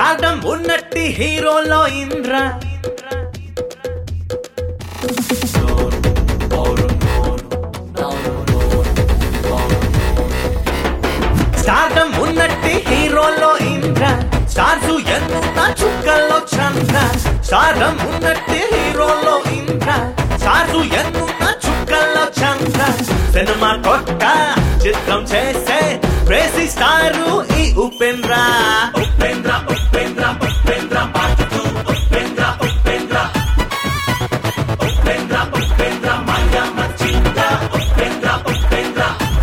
stardom ఉన్నట్టి హీరోలో Indra stardom ఉన్నట్టి హీరోలో ఇంద్ర స్టార్స్ ఎన్నున్న చుక్కల్లో చంద్ర స్టార్డమ్ ఉన్నట్టి హీరోలో ఇంద్ర స్టార్స్ ఎన్నున్న చుక్కల్లో చంద్ర సినిమా కొట్ట చిత్రం చేసే ప్రేసి స్టారు ఈ ఉపేంద్ర ఉపేంద్ర ఉపేంద్ర ఉపేంద్ర పార్ట్ టూ ఉపేంద్ర ఉపేంద్ర ఉపేంద్ర ఉపేంద్ర మాయా మచింద్ర ఉపేంద్ర ఉపేంద్ర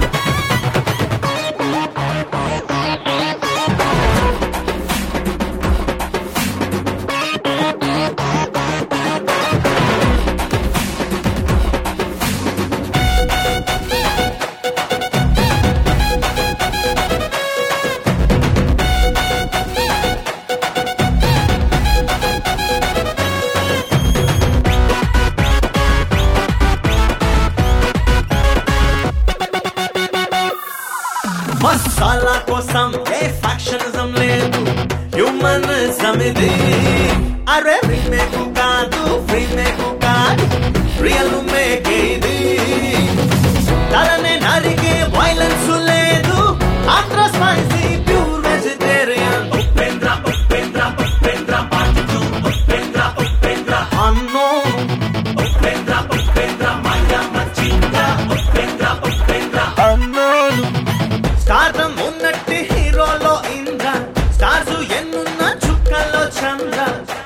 మసాలా కోసం ఏ ఫ్యాక్షనిజం లేదు హ్యూమనిజం ఇది అరే రీమేక్ కాదు రీమేక్ కాదు రియల్ మేక్ ఇది తలనే నరికే వైలెన్స్ లేదు Andhra spicy pure vegetarian Upendra Upendra Upendra part two Upendra Upendra అన్నో ఉపేంద్ర ఉపేంద్ర మాయా మచింద్ర ఉపేంద్ర ఉపేంద్ర అన్నోను స్టార్డమ్ ఉన్నట్టి హీరోలో ఇంద్ర స్టార్స్ ఎన్నున్న చుక్కల్లో చంద్ర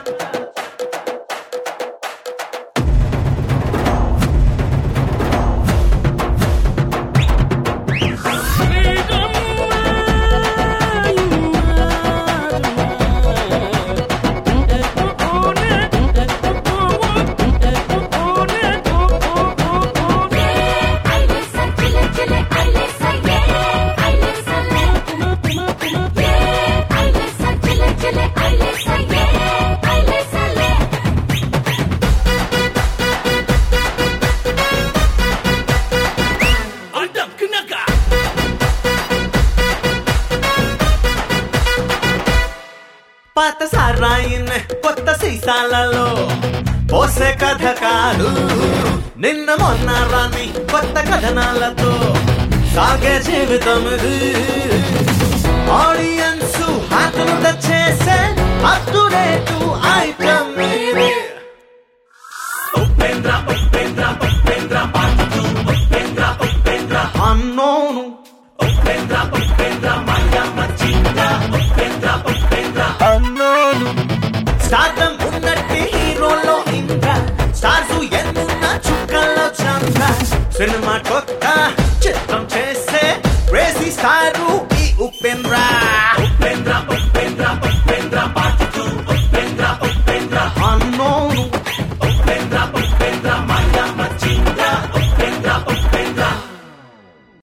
ఐలేసా చిలే చిలే ఐలేసా ఏ ఐలేసా లే ఏ ఐలేసా చిలే చిలే ఐలేసా ఏ ఐలేసా లే పాత సారాయిన్ కొత్త సీసాలలో పోసే కథ కాదు నిన్న మొన్న రాని కొత్త కథనాలతో సాగే జీవితం ఇది ఆడియన్స్ హాతులు చేసే అప్పుడేటు ఐటమ్ ఇది ఉపేంద్ర ఉపేంద్ర ఉపేంద్ర పార్ట్ టూ ఉపేంద్ర ఉపేంద్ర అన్నోను ఉపేంద్ర ఉపేంద్ర మాయా మచింద్ర ఉపేంద్ర ఉపేంద్ర అన్నోను స్టార్డమ్ ఉన్నట్టి హీరోలో ఇంద్ర స్టార్స్ ఎన్నున్న చుక్కల్లో చంద్ర సినిమా కొత్త చిత్రం చేసే రేసి స్టారు ఈ ఉపేంద్ర